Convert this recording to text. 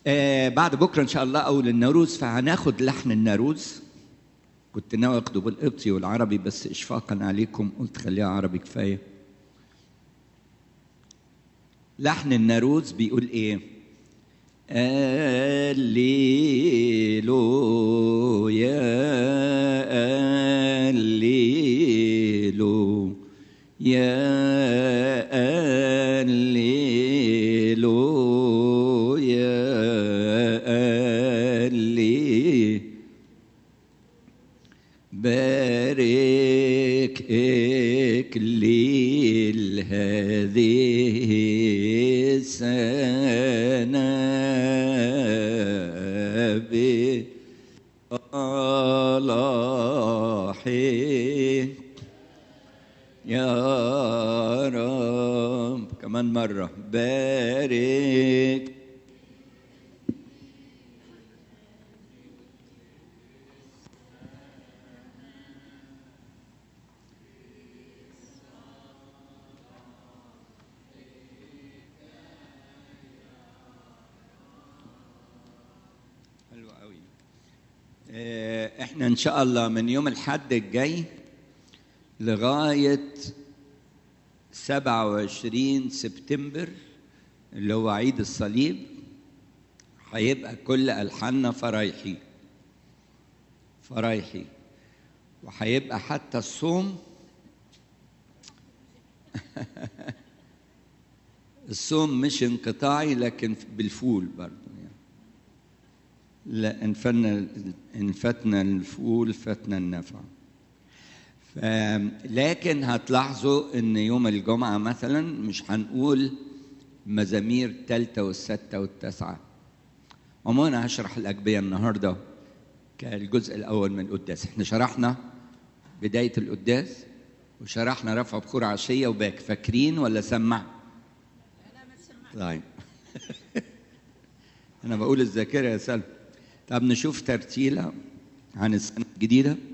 آه بعد بكره ان شاء الله اول الناروز فهناخد لحن الناروز كنت ناوي اخده بالقبطي والعربي بس اشفاقا عليكم قلت خليها عربي كفايه لحن الناروز بيقول ايه الليلو يا الليلو يا الليلو يا اللي بارك إكليل هذه السنة بصلاحك يا رب كمان مرة بارك حلو قوي آه، احنا ان شاء الله من يوم الحد الجاي لغايه 27 سبتمبر اللي هو عيد الصليب هيبقى كل الحاننا فرايحي فرايحي وهيبقى حتى الصوم الصوم مش انقطاعي لكن بالفول برضه يعني لا ان فن ان فتنا الفول فتنا النفع ف... لكن هتلاحظوا ان يوم الجمعه مثلا مش هنقول مزامير الثالثه والسادسه والتاسعه عموما أنا هشرح الاجبيه النهارده كالجزء الاول من القداس احنا شرحنا بدايه القداس وشرحنا رفع بخور عشيه وباك فاكرين ولا سمع طيب انا بقول الذاكره يا سلمى طب نشوف ترتيله عن السنه الجديده